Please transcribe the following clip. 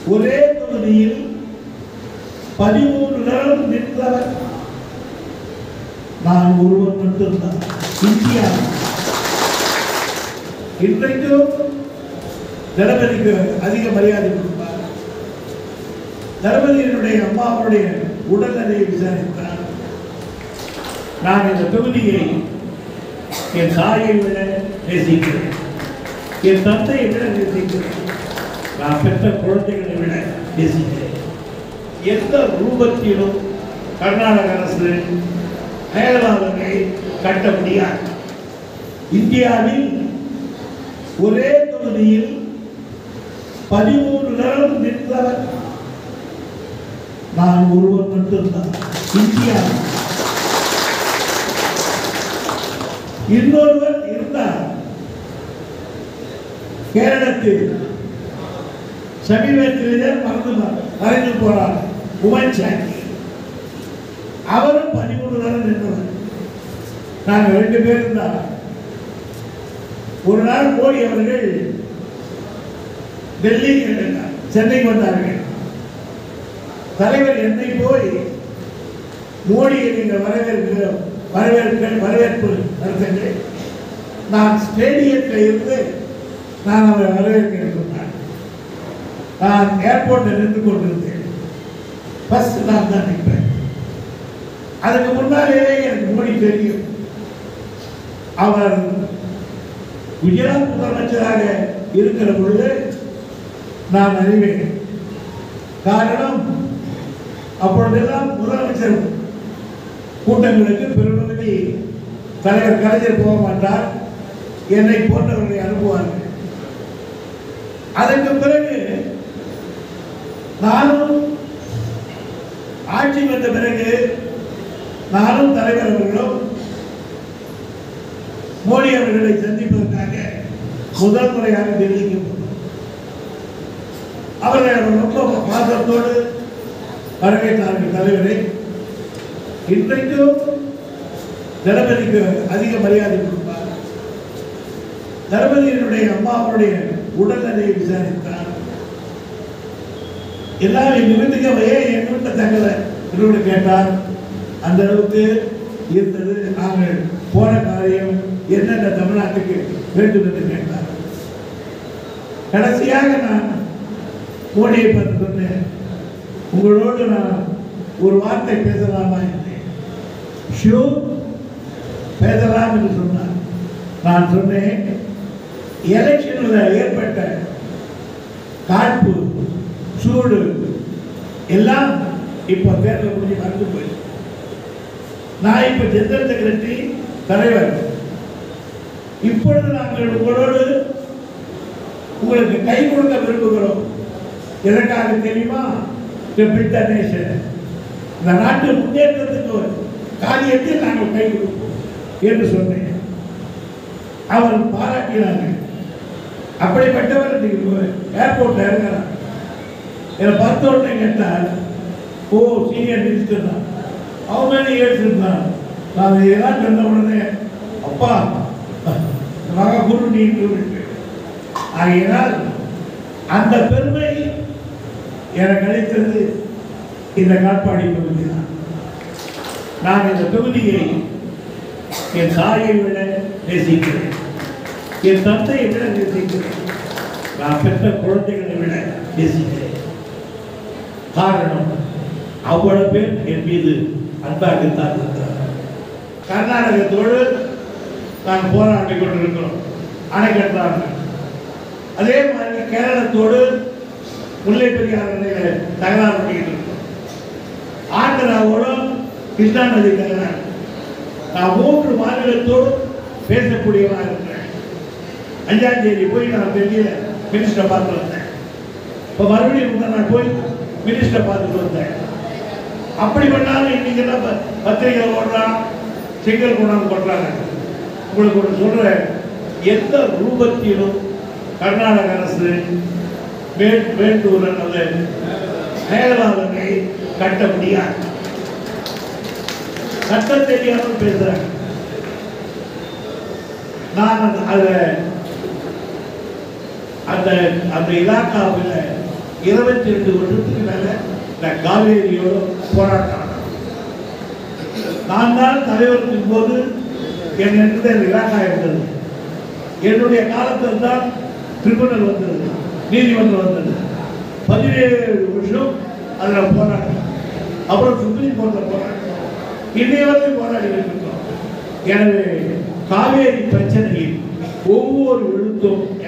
ஒரே தொகுதியில் பதிமூன்று நேரம் நின்றவர் நான் ஒருவர் மட்டும்தான் இந்தியா இன்றைக்கும் தளபதிக்கு அதிக மரியாதை கொடுப்பார் தளபதியினுடைய அம்மாவுடைய உடல்நிலையை விசாரித்தார் நான் இந்த தொகுதியை என் தாயை விட நேசிக்கிறேன் என் தந்தையை விட நேசிக்கிறேன் நான் பெற்ற குழந்தைகளை விட நேசிக்கிறேன் எந்த ரூபத்திலும் கர்நாடக அரசு மேகலாவனை கட்ட முடியாது இந்தியாவில் ஒரே தொகுதியில் பதிமூன்று நேரம் நின்றவர் நான் ஒருவர் மட்டும்தான் இந்தியா இன்னொருவர் இருந்தார் கேரளத்தில் சமீபத்திலே மறந்து மறைந்து போனார் உமன் சாண்டி அவரும் பதிமூணு நேரம் நின்றவர் நாங்கள் ரெண்டு பேரும் தான் ஒரு நாள் மோடி அவர்கள் டெல்லி சென்னைக்கு வந்தார்கள் தலைவர் என்னை போய் மோடியை நீங்கள் வரவேற்க வரவேற்க வரவேற்பு நடத்துங்கள் நான் ஸ்டேடியத்தில் இருந்து நான் அவரை வரவேற்க சொன்னார் நான் ஏர்போர்ட்டில் நின்று கொண்டிருந்தேன் ஃபர்ஸ்ட் நான் தான் நிற்பேன் அதுக்கு முன்னாலேயே எனக்கு மோடி தெரியும் அவர் குஜராத் முதலமைச்சராக இருக்கிற பொழுது நான் அறிவேன் காரணம் அப்பொழுதெல்லாம் முதலமைச்சர் கூட்டங்களுக்கு பெரும்பகுதி தலைவர் கலைஞர் போக மாட்டார் என்னை போன்றவர்களை அனுப்புவார்கள் அதற்கு பிறகு நானும் ஆட்சி வந்த பிறகு நானும் தலைவர் அவர்களும் மோடி அவர்களை சந்திப்பதற்காக முதல் முறையாக டெல்லிக்கு போனோம் அவர்கள் ரொம்ப பாசத்தோடு வரவேற்றார்கள் தலைவரை இன்றைக்கும் தளபதிக்கு அதிக மரியாதை கொடுப்பார் தளபதியினுடைய அம்மாவுடைய உடல்நிலையை விசாரித்தார் எல்லாம் எங்க வீட்டுக்கு அவ ஏன் எங்க வீட்டை தங்கல என்று கேட்டார் அந்த அளவுக்கு இருந்தது நாங்கள் போன காரியம் என்னென்ன தமிழ்நாட்டுக்கு வேண்டும் என்று கேட்டார் கடைசியாக நான் மோடியை பார்த்து சொன்னேன் உங்களோடு நான் ஒரு வார்த்தை பேசலாமா என்றேன் ஷூ பேசலாம் என்று சொன்னார் நான் சொன்னேன் எலெக்ஷனில் ஏற்பட்ட காழ்ப்பு சூடு எல்லாம் இப்போ தேர்தல் முடிஞ்சு மறந்து போயிடுச்சு நான் இப்போ ஜெனரல் செக்ரட்டரி தலைவர் இப்பொழுது நாங்கள் உங்களோடு உங்களுக்கு கை கொடுக்க விரும்புகிறோம் எதற்காக தெரியுமா to build the nation. இந்த நாட்டு முன்னேற்றத்துக்கு ஒரு காரியத்தில் நாங்கள் கை கொடுப்போம் என்று சொன்னேன் அவர் பாராட்டினாங்க அப்படிப்பட்டவர் இன்னைக்கு ஏர்போர்ட்ல இறங்குறார் என்னை பார்த்த உடனே கேட்டார் ஓ சீனியர் மினிஸ்டர் தான் அவங்க மேலே இயர்ஸ் இருந்தான் நான் இதெல்லாம் சொன்ன உடனே அப்பா மக குரு நீ ஆகையினால் அந்த பெருமை எனக்கு அளித்தது இந்த காட்பாடி தொகுதி தான் நான் இந்த தொகுதியை என் தாயை விட நேசிக்கிறேன் என் தந்தையை விட நேசிக்கிறேன் நான் பெற்ற குழந்தைகளை விட நேசிக்கிறேன் காரணம் அவ்வளவு பேர் என் மீது அன்பாகத்தான் இருக்கிறார் கர்நாடகத்தோடு நான் போராடி கொண்டிருக்கிறோம் அணை கட்டுறாங்க அதே மாதிரி கேரளத்தோடு முல்லை பெரியார் அணையில தகராறு பண்ணிக்கிட்டு இருக்கோம் ஆந்திராவோடும் கிருஷ்ணா நதி தகராறு நான் மூன்று மாநிலத்தோடு பேசக்கூடியவனாக இருக்கிறேன் அஞ்சாம் தேதி போய் நான் டெல்லியில் மினிஸ்டரை பார்த்து வந்தேன் இப்போ மறுபடியும் முந்தா நான் போய் மினிஸ்டரை பார்த்துட்டு வந்தேன் அப்படி பண்ணாலும் இன்னைக்கு எல்லாம் ப- பத்திரிகையில் ஓடுறான் சிங்கல் கொண்டாந்து போடுறாங்க உங்களுக்கு ஒன்று சொல்றேன் எந்த ரூபத்திலும் கர்நாடக அரசு மே- மேட்டூர் அல்லது மேகலாவனை கட்ட முடியாது சட்டம் தெரியாமல் பேசுறாங்க நான் அந்த- அதுல அந்த அந்த இலாக்காவில் இருபத்தி ரெண்டு வருஷத்துக்கு மேல நான் காவேரியோட போராட்டம் நான் தான் தலைவருக்கு போது என்னிடத்துல இலாக்கா இருந்தது என்னுடைய காலத்தில் தான் ட்ரிபுனல் வந்தது நீதிமன்றம் வந்தது பதினேழு வருஷம் அதில் போராட்டம் அப்புறம் சுப்ரீம் கோர்ட்டில் போராட்டம் இன்னைய வரைக்கும் போராடிக்கிட்டு இருக்கோம் எனவே காவேரி பிரச்சனையில் ஒவ்வொரு எழுத்தும்